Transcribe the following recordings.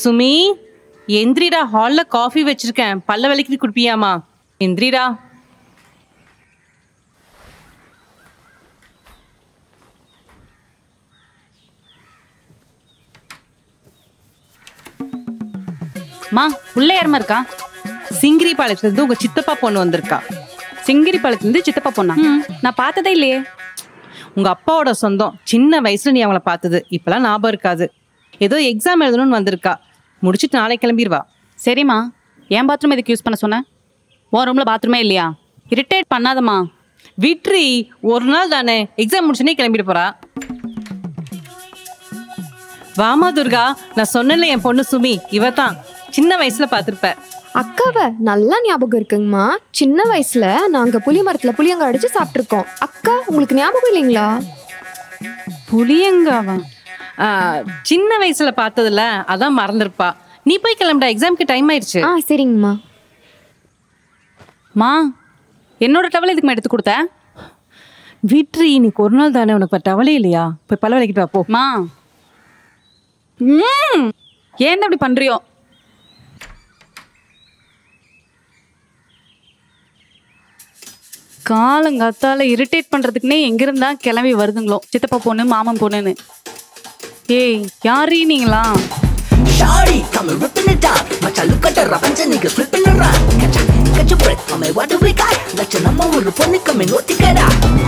சுமி எந்திரிடா ஹால்ல காஃபி வச்சிருக்கேன் பல்ல விளக்கி குடிப்பியாமா எந்திரிடா மா உள்ள யாருமா இருக்கா சிங்கிரி பாளையத்துல இருந்து உங்க சித்தப்பா பொண்ணு வந்திருக்கா சிங்கிரி இருந்து சித்தப்பா பொண்ணா நான் பார்த்ததே இல்லையே உங்க அப்பாவோட சொந்தம் சின்ன வயசுல நீ அவங்கள பார்த்தது இப்பெல்லாம் ஞாபகம் இருக்காது ஏதோ எக்ஸாம் எழுதணும்னு வந்திருக்கா முடிச்சிட்டு நாளைக்கு கிளம்பிடுவா சரிம்மா என் பாத்ரூம் எதுக்கு யூஸ் பண்ண சொன்னேன் உன் ரூம்ல பாத்ரூமே இல்லையா இரிட்டேட் பண்ணாதம்மா விட்ரி ஒரு நாள் தானே எக்ஸாம் முடிச்சுனே கிளம்பிட்டு போறா வாமா துர்கா நான் சொன்னேன்ல என் பொண்ணு சுமி இவ தான் சின்ன வயசுல பார்த்திருப்ப அக்காவை நல்லா ஞாபகம் இருக்குங்கம்மா சின்ன வயசுல நாங்க புளி மரத்துல புளியங்க அடிச்சு சாப்பிட்டுருக்கோம் அக்கா உங்களுக்கு ஞாபகம் இல்லைங்களா புளியங்காவா ஆ, சின்ன வயசுல பார்த்ததுல அதான் மறந்துருப்பா நீ போய் கிளம்புடா எக்ஸாம்க்கு டைம் ஆயிடுச்சு ஆ சரிங்கம்மா மா என்னோட டவல் இதுக்கு எடுத்து கொடுத்த விட்ரி இன்னைக்கு ஒரு நாள் தானே உனக்கு டவலே இல்லையா போய் பல்ல விளக்கிட்டு வா போ மா ம் ஏன் அப்படி பண்றியோ காலங்காத்தால இரிட்டேட் பண்றதுக்குன்னே எங்கிருந்தா கிளம்பி வருதுங்களோ சித்தப்பா பொண்ணு மாமன் பொண்ணுன்னு ஏய் யாரீ நீங்களா Shawty, come and rip in the dark. மச்சான் look at the ரவஞ்ச nigga flipping around. Catch a, catch a breath, mame, what do we got? லட்ச நம்ம ஒரு பொண்ணு come and ஒத்திக்கடா.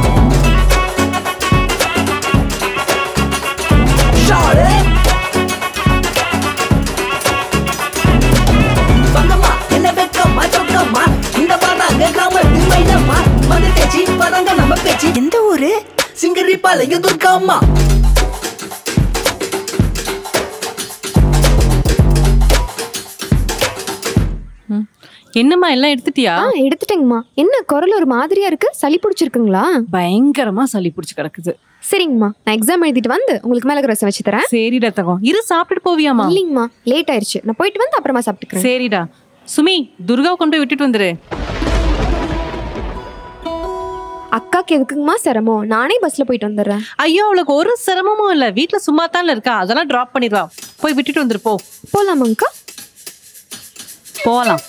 Shawty. வாங்கம்மா, என்ன வெக்கம்மா, சொக்கம்மா? இந்த பாடாங்க கிராம திண்மைனம்மா. மது தேச்சி, பரங்க நம்ம பேச்சு. எந்த ஊரு சிங்கரி பாளைய துர்காம்மா என்னம்மா எல்லாம் எடுத்துட்டியா ஆ எடுத்துட்டேங்கம்மா என்ன குரல் ஒரு மாதிரியா இருக்கு சளி பிடிச்சிருக்குங்களா பயங்கரமா சளி பிடிச்சு கிடக்குது சரிங்கம்மா நான் எக்ஸாம் எழுதிட்டு வந்து உங்களுக்கு மிளகு ரசம் வச்சு தரேன் சரிடா தகம் இரு சாப்பிட்டுட்டு போவியாமா இல்லைங்கம்மா லேட் ஆயிருச்சு நான் போயிட்டு வந்து அப்புறமா சாப்பிட்டுக்கிறேன் சரிடா சுமி துர்காவை கொண்டு போய் விட்டுட்டு வந்துரு அக்காக்கு எதுக்குங்கம்மா சிரமம் நானே பஸ்ல போயிட்டு வந்துடுறேன் ஐயோ அவளுக்கு ஒரு சிரமமும் இல்ல வீட்ல சும்மா தான் இருக்கா அதெல்லாம் டிராப் பண்ணிடுவா போய் விட்டுட்டு வந்துரு போ போலாமாங்கக்கா போலாம்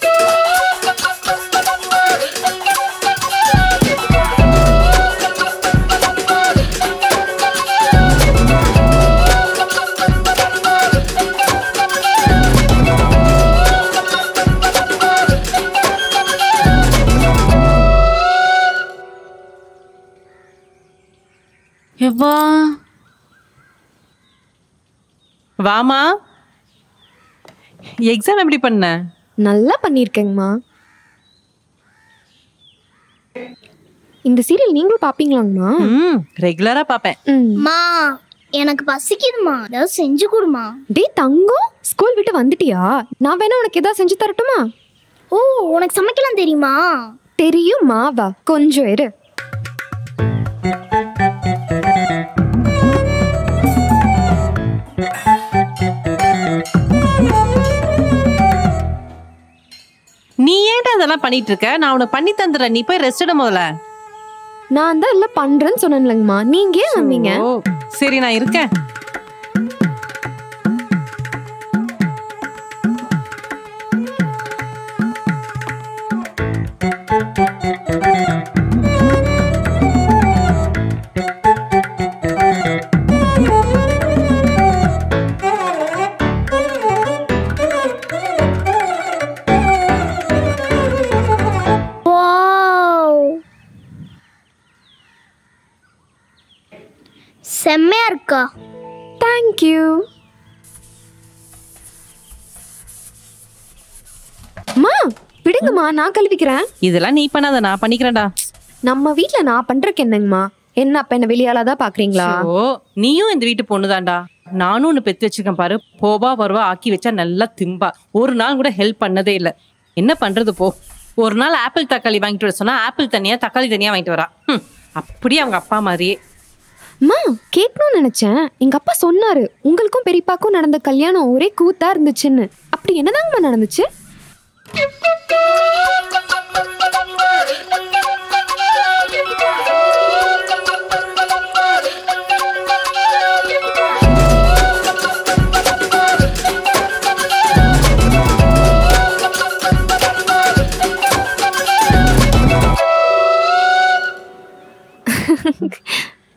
எவ்வா வாமா எக்ஸாம் எப்படி பண்ண நல்லா பண்ணியிருக்கேங்கம்மா இந்த சீரியல் நீங்களும் பாப்பீங்களாங்கம்மா ம் ரெகுலரா பாப்பேன் ம் மா எனக்கு பசிக்குதுமா ஏதாவது செஞ்சு கொடுமா டேய் தங்கம் ஸ்கூல் விட்டு வந்துட்டியா நான் வேணா உனக்கு ஏதாவது செஞ்சு தரட்டுமா ஓ உனக்கு சமைக்கலாம் தெரியுமா தெரியும் மாவா கொஞ்சம் இரு நீ ஏன்டா அதெல்லாம் பண்ணிட்டு இருக்க நான் உனக்கு பண்ணி தந்துடுறேன் நீ போய் ரெஸ்ட் எடு முதல்ல நான் தான் எல்லாம் பண்றேன்னு சொன்னேன்லங்கம்மா நீங்க ஏன் வந்தீங்க ஓ சரி நான் இருக்கேன் வாவ் செம்மையா இருக்கா தேங்க்யூ அம்மா விடுங்கம்மா நான் கழுவிக்கிறேன் இதெல்லாம் நீ பண்ணாத நான் பண்ணிக்கிறேன்டா நம்ம வீட்ல நான் பண்றதுக்கு என்னங்கம்மா என்ன அப்ப என்ன வெளியாளாதான் பாக்குறீங்களா ஓ நீயும் இந்த வீட்டு பொண்ணுதான்டா நானும் ஒன்னு பெத்து வச்சிருக்கேன் பாரு போவா வருவா ஆக்கி வச்சா நல்லா திம்பா ஒரு நாள் கூட ஹெல்ப் பண்ணதே இல்ல என்ன பண்றது போ ஒரு நாள் ஆப்பிள் தக்காளி வாங்கிட்டு வர சொன்னா ஆப்பிள் தனியா தக்காளி தனியா வாங்கிட்டு வரா ஹம், அப்படியே அவங்க அப்பா மாதிரியே அம்மா கேட்கணும்னு நினைச்சேன் எங்க அப்பா சொன்னாரு உங்களுக்கும் பெரியப்பாக்கும் நடந்த கல்யாணம் ஒரே கூத்தா இருந்துச்சுன்னு அப்படி என்னதாங்கம்மா நடந்துச்சு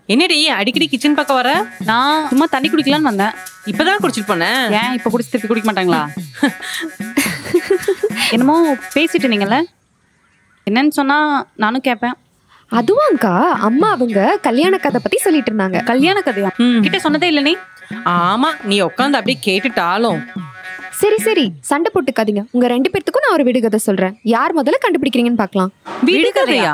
என்னடி அடிக்கடி கிச்சன் பக்கம் வர நான் சும்மா தண்ணி குடிக்கலான்னு வந்தேன் இப்பதான் குடிச்சிட்டு போனேன் ஏன் இப்ப குடிச்சு திருப்பி குடிக்க மாட்டாங்களா என்னமோ பேசிட்டு நீங்கல்ல என்னன்னு சொன்னா நானும் கேட்பேன் அதுவாங்க்கா அம்மா அவங்க கல்யாண கதை பத்தி சொல்லிட்டு இருந்தாங்க கல்யாண கதையா ம். கிட்ட சொன்னதே இல்ல நீ ஆமா நீ உட்காந்து அப்படியே கேட்டுட்டாலும் சரி சரி சண்டை போட்டுக்காதீங்க உங்க ரெண்டு பேர்த்துக்கும் நான் ஒரு விடுகதை சொல்றேன் யார் முதல்ல கண்டுபிடிக்கிறீங்கன்னு பார்க்கலாம் வீடு கதையா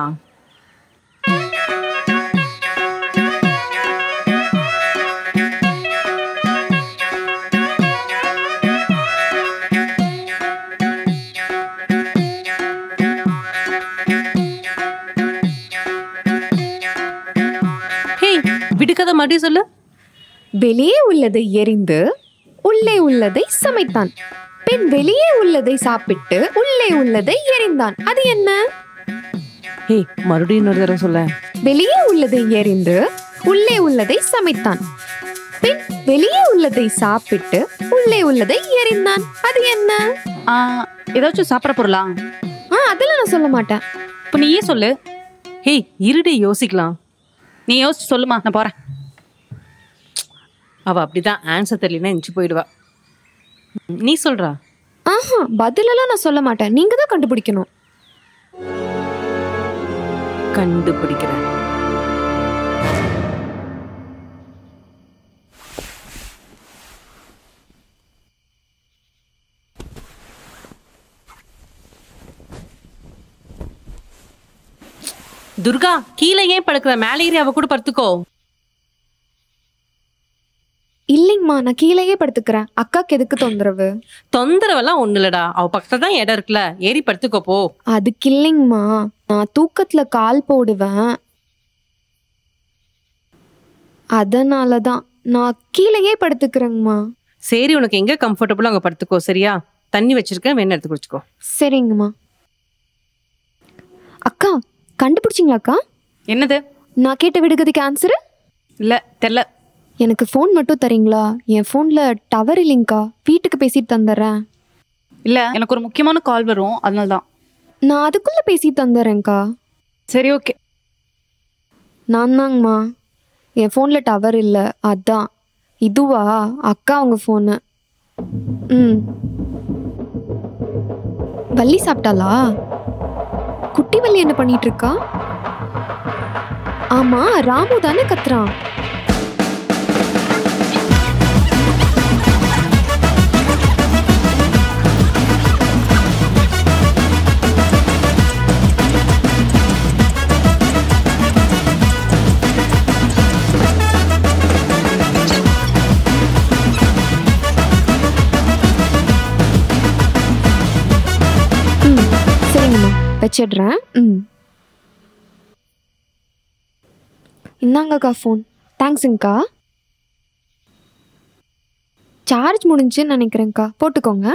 ஹே விடுகதை மறுபடியும் சொல்லு வெளியே உள்ளதை எரிந்து உள்ளே உள்ளதை சமைத்தான் பின் வெளியே உள்ளதை சாப்பிட்டு உள்ளே உள்ளதை எரிந்தான் அது என்ன ஹே மறுபடியும் இன்னொரு தடவை சொல்ல வெளியே உள்ளதை எரிந்து உள்ளே உள்ளதை சமைத்தான் பின் வெளியே உள்ளதை சாப்பிட்டு உள்ளே உள்ளதை எரிந்தான் அது என்ன ஆ, ஏதாச்சும் சாப்பிட பொருளா ஆ அதெல்லாம் நான் சொல்ல மாட்டேன் இப்ப நீயே சொல்லு ஹே இருடி யோசிக்கலாம் நீ யோசிச்சு சொல்லுமா நான் போறேன் அவ அப்படிதான் ஆன்சர் தெரியலனா எந்திச்சு போயிடுவா நீ சொல்றா ஆஹா பதிலெல்லாம் நான் சொல்ல மாட்டேன் நீங்க தான் கண்டுபிடிக்கணும் கண்டுபிடிக்கிறேன் துர்கா கீழே ஏன் படுக்கிற மேலே ஏறி அவ கூட படுத்துக்கோ இல்லைங்கம்மா நான் கீழேயே படுத்துக்கிறேன் அக்காக்கு எதுக்கு தொந்தரவு தொந்தரவெல்லாம் ஒண்ணு இல்லடா அவ பக்கத்துல தான் இடம் இருக்குல்ல ஏறி படுத்துக்கோ போ அதுக்கு இல்லைங்கம்மா நான் தூக்கத்துல கால் போடுவேன் அதனால தான் நான் கீழேயே படுத்துக்கிறேங்கம்மா சரி உனக்கு எங்க கம்ஃபர்டபுளோ அங்க படுத்துக்கோ சரியா தண்ணி வச்சிருக்கேன் வேணா எடுத்து குடிச்சுக்கோ சரிங்கம்மா அக்கா கண்டுபிடிச்சிங்களா அக்கா என்னது நான் கேட்ட விடுகதைக்கு ஆன்சரு இல்ல தெரியல எனக்கு ஃபோன் மட்டும் தரீங்களா என் ஃபோனில் டவர் இல்லைங்கக்கா வீட்டுக்கு பேசிட்டு தந்துடுறேன் இல்ல எனக்கு ஒரு முக்கியமான கால் வரும் அதனால தான் நான் அதுக்குள்ளே பேசி தந்துடுறேன்க்கா சரி ஓகே நான் தாங்கம்மா என் ஃபோனில் டவர் இல்லை அதான் இதுவா அக்கா அவங்க ஃபோனு ம் வள்ளி சாப்பிட்டாளா குட்டி வள்ளி என்ன பண்ணிட்டு இருக்கா ஆமா ராமு தானே கத்துறான் ம் சரிங்கம்மா வச்சிடுறேன் ம் இந்தாங்கக்கா ஃபோன் தேங்க்ஸுங்கக்கா சார்ஜ் முடிஞ்சுன்னு நினைக்கிறேங்க்கா போட்டுக்கோங்க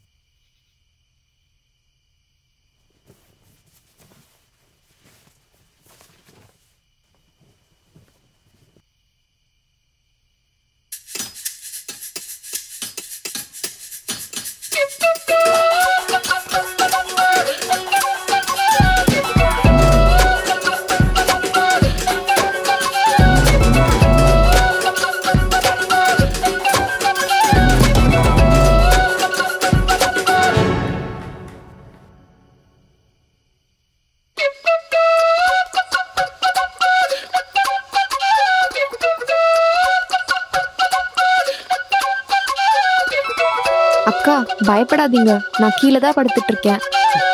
அக்கா பயப்படாதீங்க நான் கீழே தான் படுத்துட்டு இருக்கேன்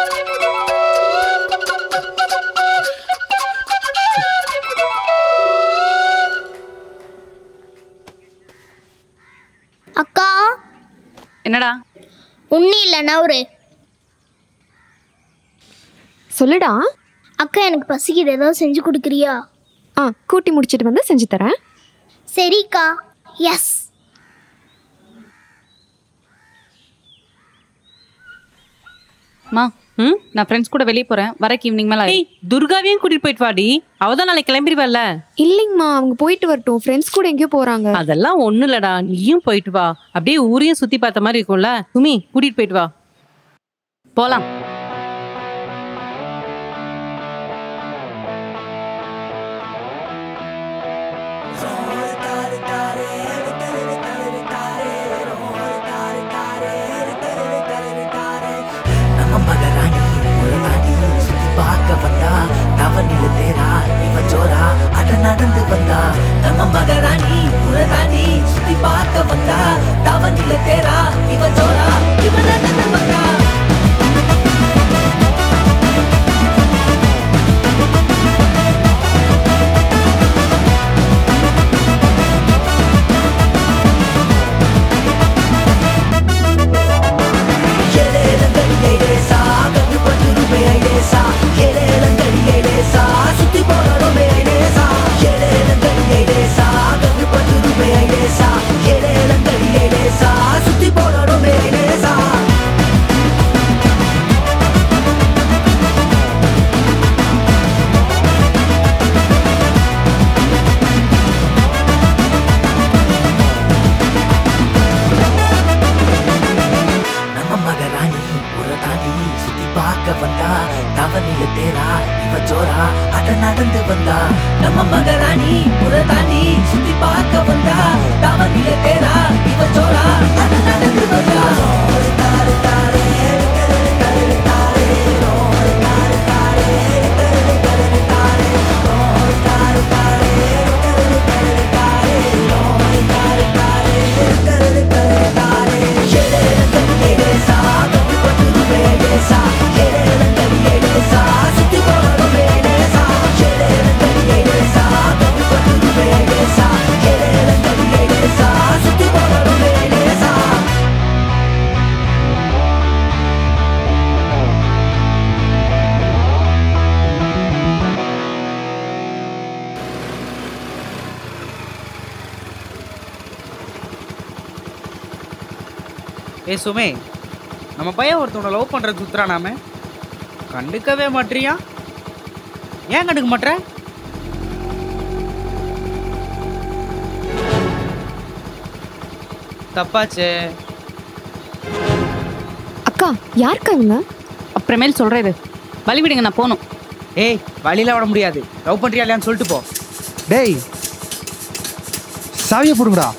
அக்கா என்னடா உன்னி இல்ல நவரு சொல்லுடா அக்கா எனக்கு பசிக்குது ஏதாவது செஞ்சு கொடுக்குறியா ஆ கூட்டி முடிச்சிட்டு வந்து செஞ்சு தரேன் சரிக்கா எஸ் மா ம் நான் ஃப்ரெண்ட்ஸ் கூட வெளியே போறேன் வரக்கு ஈவினிங் மேல ஏய் துர்காவையும் கூட்டிட்டு போயிட்டு வாடி அவதான் நாளைக்கு கிளம்பிடுவல்ல இல்லைங்கம்மா அவங்க போயிட்டு வரட்டும் ஃப்ரெண்ட்ஸ் கூட எங்கேயோ போறாங்க அதெல்லாம் ஒண்ணு இல்லடா நீயும் போயிட்டு வா அப்படியே ஊரையும் சுத்தி பார்த்த மாதிரி இருக்கும்ல சுமி கூட்டிட்டு போயிட்டு வா போலாம் நம்ம மகராணி ஒரு தாண்டி சுத்தி பார்க்க வந்தா நவநில தேரா இவ ஜோரா அட நடந்து வந்தா நம்ம மகராணி ஒரு தாண்டி சுத்தி பார்க்க வந்தா நவநில தேரா இவ ஜோரா இவ நடந்து வந்தா சுத்தி போடணும் நம்ம மகராணி ஒரு தாண்டி சுத்தி பார்க்க வந்தா தவநில தேரா இவ ஜோரா அட நடந்து வந்தா நம்ம மகராணி ஒரு தாண்டி சுத்தி பார்க்க வந்தா தவநில தேரா இவ ஜோரா அட நடந்து வந்தா சுத்தி போடணும் சுத்தி போடணும் ஏ சுமே நம்ம பையன் ஒருத்தவனை லவ் பண்ணுறது சுத்துறானாம கண்டுக்கவே மாட்றியா ஏன் கண்டுக்க மாட்ற தப்பாச்சே அக்கா யாருக்கா இவங்க அப்புறமேல் சொல்றேன் இது வழி விடுங்க நான் போகணும் ஏய் வழியில விட முடியாது லவ் பண்றியா இல்லையான்னு சொல்லிட்டு போ டேய் சாவியை போடுங்கடா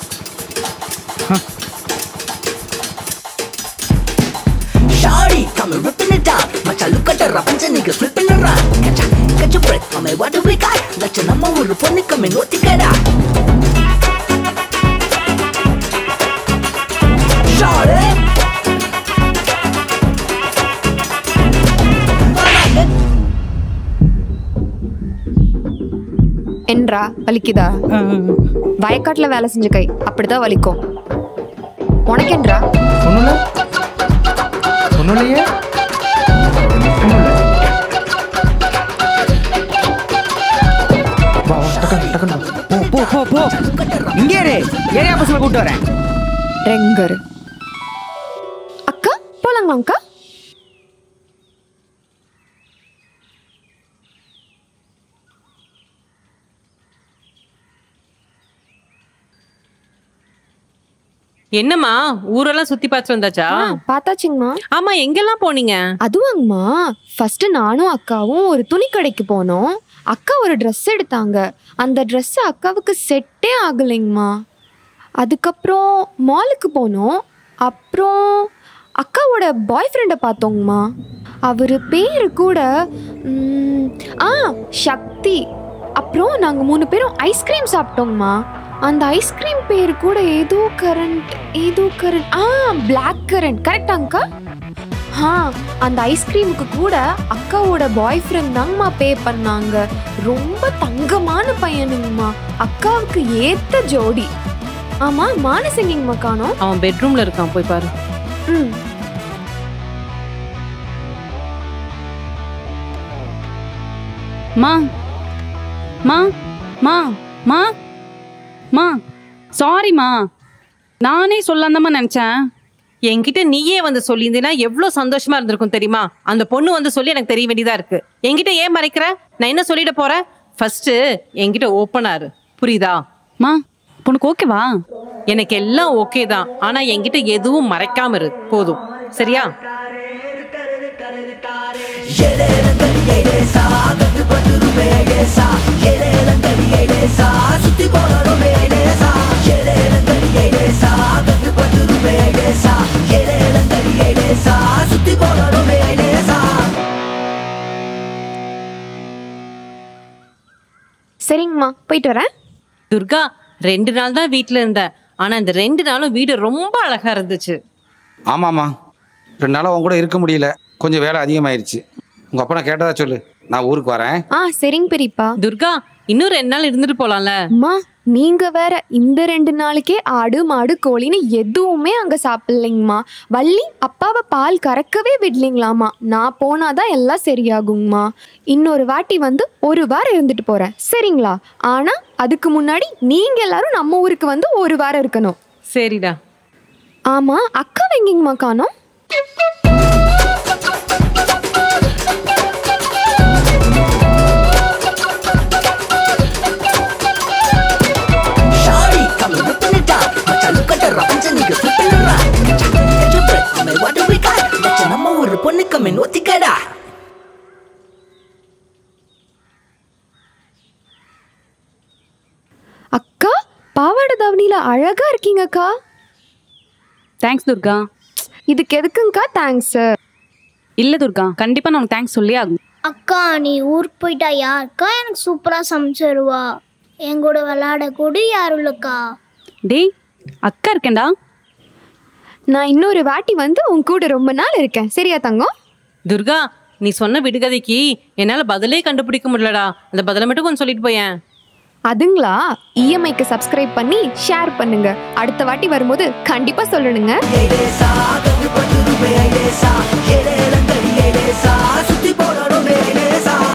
Shawty, come and ripping it out. மச்சான் look at the ரப்பஞ்ச nigga flipping around. Catch a, catch a break, mame what do we got? லட்ச நம்ம ஒரு பொண்ணு come and ஒத்திக்கடா. Shawty. என்றா வலிக்குதா வயக்காட்டுல வேலை செஞ்ச கை அப்படிதான் வலிக்கும் உனக்கு என்றா ஒண்ணுல ஒண்ணுலையே வா வா டக்குனு டக்குனு வா. போ போ போ போ இங்கே இரு ஏரியா பஸ்ல கூப்பிட்டு வரேன் ரெங்கர் அக்கா போலாங்களா அக்கா என்னம்மா ஊரெல்லாம் சுத்தி பார்த்துட்டு வந்தாச்சா ஆ, பார்த்தாச்சுங்கம்மா ஆமா எங்கெல்லாம் போனீங்க அதுவாங்கம்மா ஃபர்ஸ்ட் நானும் அக்காவும் ஒரு துணி கடைக்கு போனோம் அக்கா ஒரு ட்ரெஸ் எடுத்தாங்க அந்த Dress அக்காவுக்கு செட்டே ஆகலைங்கம்மா அதுக்கப்புறம் மாலுக்கு போனோம் அப்புறம் அக்காவோட பாய் ஃப்ரெண்டை பார்த்தோங்கம்மா அவர் பேர் கூட ம், ஆ சக்தி அப்புறம் நாங்கள் மூணு பேரும் ஐஸ்கிரீம் சாப்பிட்டோங்கம்மா அந்த ஐஸ்கிரீம் பேர் கூட ஏதோ கரண்ட் ஏதோ கரண்ட் ஆ பிளாக் கரண்ட் கரெக்டாங்கக்கா ஆ அந்த ஐஸ்கிரீமுக்கு கூட அக்காவோட பாய் ஃப்ரெண்ட் தாங்கம்மா பே பண்ணாங்க ரொம்ப தங்கமான பையனுங்கம்மா அக்காவுக்கு ஏத்த ஜோடி ஆமா மானஸ் எங்கேங்கம்மா காணோம் அவன் பெட்ரூம்ல இருக்கான் போய் பாரு ம் மா மா மா மா மா சாரிம்மா நானே சொல்லாந்தம்மா நினச்சேன் என்கிட்ட நீயே வந்து சொல்லியிருந்தீன்னா எவ்வளவு சந்தோஷமா இருந்திருக்கும் தெரியுமா அந்த பொண்ணு வந்து சொல்லி எனக்கு தெரிய வேண்டியதா இருக்கு என்கிட்ட ஏன் மறைக்கிற நான் என்ன சொல்லிட போறேன் ஃபர்ஸ்ட் என்கிட்ட ஓப்பனாரு புரியுதா மா உனக்கு ஓகேவா எனக்கு எல்லாம் ஓகே தான் ஆனா என்கிட்ட எதுவும் மறைக்காம இரு போதும் சரியா சுத்தி போடணும் மேலேசா ஏழேலங்கடி ஏழேசா கட்டு பட்டு ரூபே ஏழேசா ஏழேலங்கடி ஏழேசா சுத்தி போடணும் மேலேசா சரிங்கம்மா போயிட்டு வரேன் துர்கா ரெண்டு நாள் தான் வீட்ல இருந்தேன் ஆனா இந்த ரெண்டு நாளும் வீடு ரொம்ப அழகா இருந்துச்சு ஆமாம்மா ரெண்டு நாளாக உன் கூட இருக்க முடியல கொஞ்சம் வேலை அதிகமாயிருச்சு உங்கள் அப்பா நான் கேட்டதா சொல்லு நான் ஊருக்கு வரேன் ஆ சரிங்க பெரியப்பா துர்கா இன்னும் ரெண்டு நாள் இருந்துட்டு போலாம்ல அம்மா நீங்க வேற இந்த ரெண்டு நாளைக்கே ஆடு மாடு கோழின்னு எதுவுமே அங்க சாப்பிடலைங்கம்மா வள்ளி அப்பாவை பால் கறக்கவே விடலைங்களாமா நான் போனாதான் எல்லாம் சரியாகுங்கம்மா இன்னொரு வாட்டி வந்து ஒரு வாரம் இருந்துட்டு போறேன் சரிங்களா ஆனா அதுக்கு முன்னாடி நீங்க எல்லாரும் நம்ம ஊருக்கு வந்து ஒரு வாரம் இருக்கணும் சரிடா ஆமா அக்கா எங்கேங்கம்மா காணோம் Shawty, coming up in the dark. மச்சான் look at the rounds and nigga flipping the rock. Catch your breath, homie, what do we got? மச்சான் நம்ம ஊரு பொண்ணு கம்மின் ஒத்திக்கடா அக்கா பாவாடை தாவணியில அழகா இருக்கீங்க அக்கா தேங்க்ஸ் துர்கா இதுக்கு எதுக்குங்கக்கா தேங்க்ஸ் இல்ல துர்கா கண்டிப்பா நான் தேங்க்ஸ் சொல்லி ஆகும் அக்கா நீ ஊருக்கு போயிட்டா யாருக்கா எனக்கு சூப்பரா சமைச்சு தருவா என் கூட விளையாட கூட யாரும் இல்லக்கா டேய் அக்கா இருக்கேன்டா நான் இன்னொரு வாட்டி வந்து உன் கூட ரொம்ப நாள் இருக்கேன் சரியா தங்கம் துர்கா நீ சொன்ன விடுகதைக்கு என்னால பதிலே கண்டுபிடிக்க முடியலடா அந்த பதிலை மட்டும் கொஞ்சம் சொல்லிட்டு போயேன் அதுங்களா இஎம்ஐக்கு சப்ஸ்கிரைப் பண்ணி ஷேர் பண்ணுங்க அடுத்த வாட்டி வரும்போது கண்டிப்பா சொல்லணுங்க ஏய், ஏய், சாகந்து பண்ண